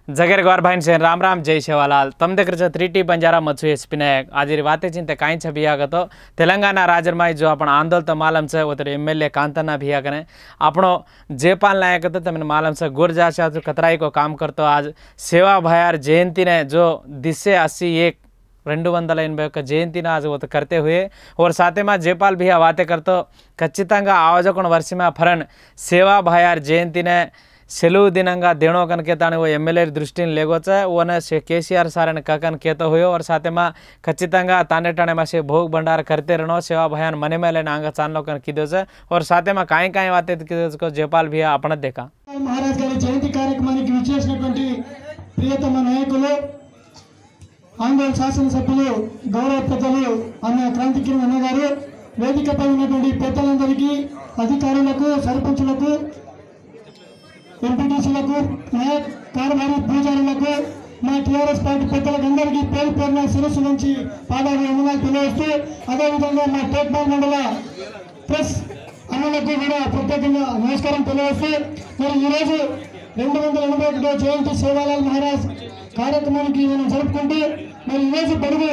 जगेर गौर भाई से राम राम जय सेवालाल तम देख रहे थ्री टी बंजारा मत्सु एस पी नायक आज वाते चिंते कांच बियागत तेलंगाना राजरमाई जो अपन आंदोलन तो मालम से वो तेरे एम एल ए कांतना बियागने अपनो जयपाल नायक तो तमन मालम से गुरजा शास्त्र कतराई को काम करतो आज सेवा भयार जयंती ने जो दिशे अस्सी एक రెండు వందల ఎనభై ఒక్క జయంతిని आज वो तो करते हुए और साथ में जयपाल भी बातें करतो ఖచ్చితంగా ఆవజకొండ వర్షమే ఫరన్ సేవా భయార్ జయంతినే సెలవు दिनंगा देणो कन के ताने वो एमएलए दृष्टि लेगोच ओने से केसीआर सारे ककन केतो हुयो और साथे में ఖచ్చితంగా ताने टाणे में से भोग भंडार करते रहनो सेवा भयान मने मेले नांग चांदलो कन कीदो से और साथे में काई काई बातें कीदो को जयपाल भी अपने देखा మహారాజ్ గారి జయంతి కార్యక్రమానికి విచ్చేసినటువంటి ప్రియతమ నాయకులు ఆందోళన శాసనసభ్యులు గౌరవ పెద్దలు అన్న క్రాంతికిరణ్ అన్న గారు వేదికపై ఉన్నటువంటి పెద్దలందరికీ అధికారులకు సర్పంచులకు ఎంపీటీసీలకు నాయక్ కార్యవారి పూజారులకు మా టీఆర్ఎస్ పార్టీ పెద్దలకు అందరికీ పేరు పేరున శిరస్సు నుంచి పాదాలు వందనాలు తెలియజేస్తూ అదేవిధంగా మా టేక్బాల్ మండల ప్రెస్ అన్నలకు కూడా ప్రత్యేకంగా నమస్కారం తెలియజేస్తూ మరి ఈరోజు రెండు వందల ఎనభై ఒకటో జయంతి సేవాలాల్ మహారాజ్ కార్యక్రమానికి మనం జరుపుకుంటూ మరి ఈరోజు బడుగు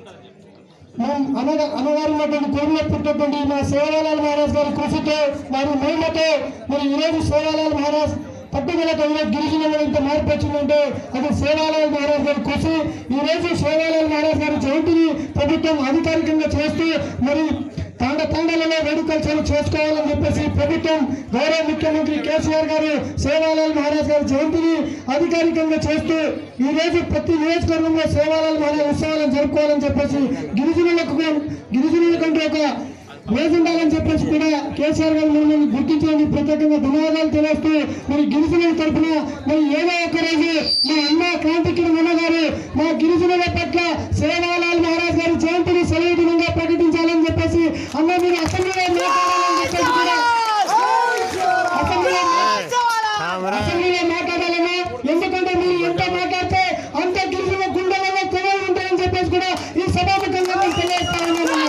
మనం అనగా అనగారినటువంటి కొడుకులో పుట్టినటువంటి మా సేవాలాల్ మహారాజ్ గారి కృషితో వారి మహిమతో మరి ఈరోజు సేవాలాల్ మహారాజ్ పట్టుదలతో ఈరోజు గిరిజనులు ఇంత మార్పు వచ్చిందంటే అది సేవాలాల్ మహారాజ్ గారి కృషి ఈరోజు సేవాలాల్ మహారాజ్ గారి జయంతిని ప్రభుత్వం అధికారికంగా చేస్తూ మరి తాండ తాండలలో వేడుకలు చాలా చేసుకోవాలని చెప్పేసి ప్రభుత్వం గౌరవ ముఖ్యమంత్రి కేసీఆర్ గారు సేవాలాల్ మహారాజ్ గారి జయంతిని అధికారికంగా చేస్తూ ఈ రోజు ప్రతి నియోజకవర్గంలో సేవాలాల్ మహారాజ్ ఉత్సవాలను జరుపుకోవాలని చెప్పేసి గిరిజనులకు గిరిజనులకంటే ఒక రోజు ఉండాలని చెప్పేసి కూడా కేసీఆర్ గారు మమ్మల్ని గుర్తించడానికి ప్రత్యేకంగా ధన్యవాదాలు తెలియస్తూ మరి గిరిజనుల తరఫున మరి ఏదో ఒక రోజు మా అన్న క్రాంతికిరణ్ అన్న గారు మా గిరిజనుల పట్ల సేవాలాల్ మహారాజ్ గారి జయంతిని సెలవు దినంగా ప్రకటించాలని చెప్పేసి అన్న మీరు అసెంబ్లీలో మాట్లాడాలని చెప్పేసి కూడా అసెంబ్లీలో అసెంబ్లీలో మాట్లాడాలన్నా ఎందుకంటే మీరు ఎంత మాట్లాడితే అంత గిరిజన గుండెలలో కొనలు ఉంటాయని చెప్పేసి కూడా ఈ సభాముఖంగా నేను తెలియజేస్తా ఉన్నాను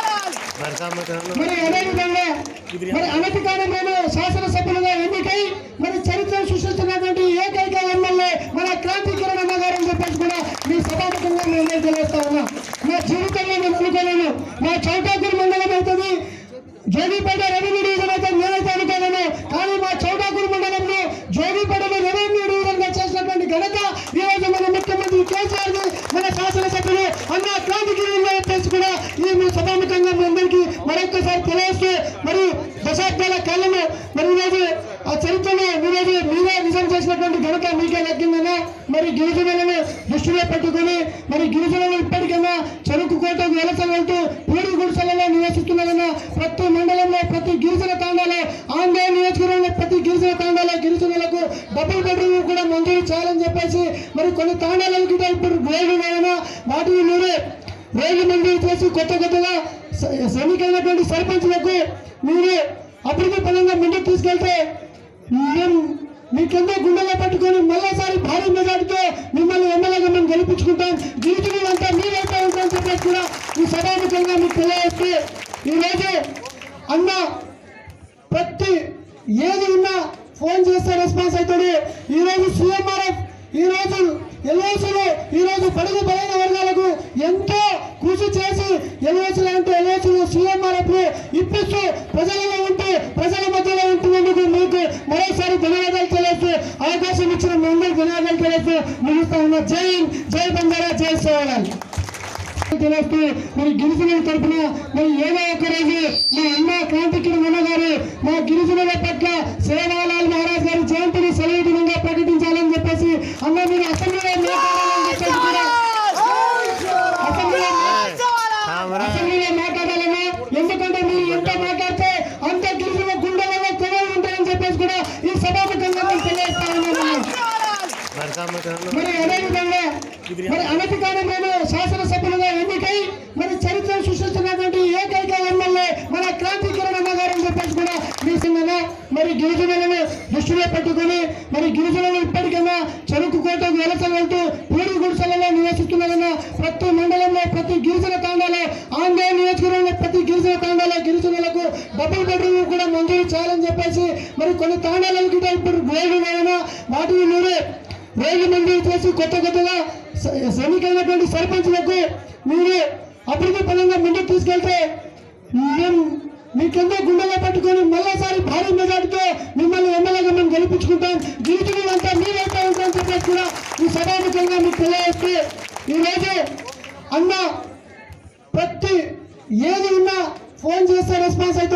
మరి అదేవిధంగా మరి అనతి కాలంలోనూ శాసనసభ్యులుగా ఎన్నికై మరి చరిత్ర సృష్టిస్తున్నటువంటి ఏకైక ఎమ్మెల్యే మన క్రాంతికిరణ్ అన్న గారు అని చెప్పేసి కూడా మీ సభాముఖంగా నేను తెలియజేస్తా ఉన్నా నా జీవితంలో నేను అనుకోలేను నా చౌటాకూరు మండలం అవుతుంది జోగిపేట రెవెన్యూ డివిజన్ అయితే నేనైతే అనుకోలేను కానీ మా చౌటాకూరు మండలంలో జోగిపేటలో రెవెన్యూ డివిజన్ గా చేసినటువంటి ఘనత ఈ రోజు మన ముఖ్యమంత్రి కేసీఆర్ ని మన శాసనసభ్యులు అన్న క్రాంతిగిరి చెప్పేసి కూడా ఈ మీ సభాముఖంగా మీ అందరికీ మరొకసారి తెలియజేస్తూ మరి దశాబ్దాల కాలంలో మరి ఈరోజు ఆ చరిత్రలో ఈరోజు మీరే నిజం చేసినటువంటి ఘనత మీకే లగ్గిందన్న మరి గిరిజనులను దృష్టిలో పెట్టుకొని మరి గిరిజనులు ఇప్పటికైనా చెరుకు కోటకు వలసలు వెళ్తూ పూడి గుడిసెలలో నివసిస్తున్నారన్న ప్రతి మండలంలో ప్రతి గిరిజన తాండాలో ఆంధ్ర నియోజకవర్గంలో ప్రతి గిరిజన తాండాలో గిరిజనులకు డబుల్ బెడ్రూమ్ కూడా మంజూరు చేయాలని చెప్పేసి మరి కొన్ని తాండాలకు కూడా ఇప్పుడు గోల్డ్ ఉన్నాయన్న వాటిని మీరే రైలు మంజూరు చేసి కొత్త కొత్తగా స- ఎన్నికైనటువంటి సర్పంచ్లకు మీరు అభివృద్ధి పరంగా ముందుకు తీసుకెళ్తే మేము మీకెంతో గుండెలో పట్టుకొని మళ్ళీసారి భారీ మెజార్టీతో మిమ్మల్ని ఎమ్మెల్యేగా మేము గెలిపించుకుంటాం గిరిజనులంతా మీరైతే ఉంటామని చెప్పేసి కూడా ఈ సభాముఖంగా మీకు తెలియజేస్తే ఈరోజు అన్న ప్రతి ఏది ఉన్నా ఫోన్ చేస్తే రెస్పాన్స్ అవుతాడు ఈరోజు సీఎంఆర్ఎఫ్ ఈరోజు ఎల్ఓసీలు ఈరోజు పడుగు బలైన వర్గాలకు ఎంతో కృషి చేసి ఎల్ఓసీలు అంటే ఎల్ఓసీలు సీఎంఆర్ఎఫ్ ఇప్పిస్తూ ప్రజలలో ఉంటూ ప్రజల మధ్యలో ఉంటున్నందుకు మీకు మరోసారి ధన్యవాదాలు తెలియజేస్తూ అవకాశం ఇచ్చిన మీ అందరికీ ధన్యవాదాలు తెలియజేస్తూ ముగిస్తా ఉన్న జై హింద్, జై బంగారా జై సేవలాల్ తెలియస్తూ మరి గిరిజనుల తరపున మరి ఏదో ఒక రోజు మా అన్న క్రాంతికిరణ్ అన్న గారు మా గిరిజనుల పట్ల సేవాలాల్ మహారాజ్ గారి జయంతిని సెలవు దినంగా ప్రకటించాలని చెప్పేసి అన్న మీరు అసెంబ్లీలో మాట్లాడాలని చెప్పేసి కూడా అసెంబ్లీలో అసెంబ్లీలో మాట్లాడాలన్నా ఎందుకంటే మీరు ఎంత మాట్లాడితే అంత గిరిజన గుండెలలో కొనలు ఉంటాయని చెప్పేసి కూడా ఈ సభాముఖంగా నేను తెలియజేస్తా ఉన్నాను మరి అదేవిధంగా మరి అనతి కాలంలోనూ శాసనసభ్యులుగా ఎన్నికై మరి చరిత్ర సృష్టిస్తున్నటువంటి ఏకైక ఎమ్మెల్యే మన క్రాంతికిరణ్ అన్న గారు అని చెప్పేసి కూడా మీ సింగన మరి గిరిజనులను దృష్టిలో పెట్టుకొని మరి గిరిజనులు ఇప్పటికైనా చెరుకు కోటకు వలసలు వెళ్తూ పూడి గుడిసెలలో నివసిస్తున్నారన్న ప్రతి మండలంలో ప్రతి గిరిజన తాండాలో ఆంధ్ర నియోజకవర్గంలో ప్రతి గిరిజన తాండాలో గిరిజనులకు డబుల్ బెడ్రూమ్ కూడా మంజూరు చేయాలని చెప్పేసి మరి కొన్ని తాండాలకు కూడా ఇప్పుడు గోల్డ్ ఉన్నాయన్న వాటిని మీరే రైలు మంజూరు చేసి కొత్త కొత్తగా స- ఎన్నికైనటువంటి సర్పంచ్లకు మీరు అభివృద్ధి పరంగా ముందుకు తీసుకెళ్తే మేము మీకెంతో గుండెలో పట్టుకొని మళ్ళీసారి భారీ మెజార్టీతో మిమ్మల్ని ఎమ్మెల్యేగా మేము గెలిపించుకుంటాం గిరిజనులు అంతా మీరైతే ఉంటామని చెప్పేసి కూడా ఈ సభాముఖంగా మీకు తెలియజేస్తే ఈరోజు అన్న ప్రతి ఏది ఉన్నా ఫోన్ చేస్తే రెస్పాన్స్ అయితే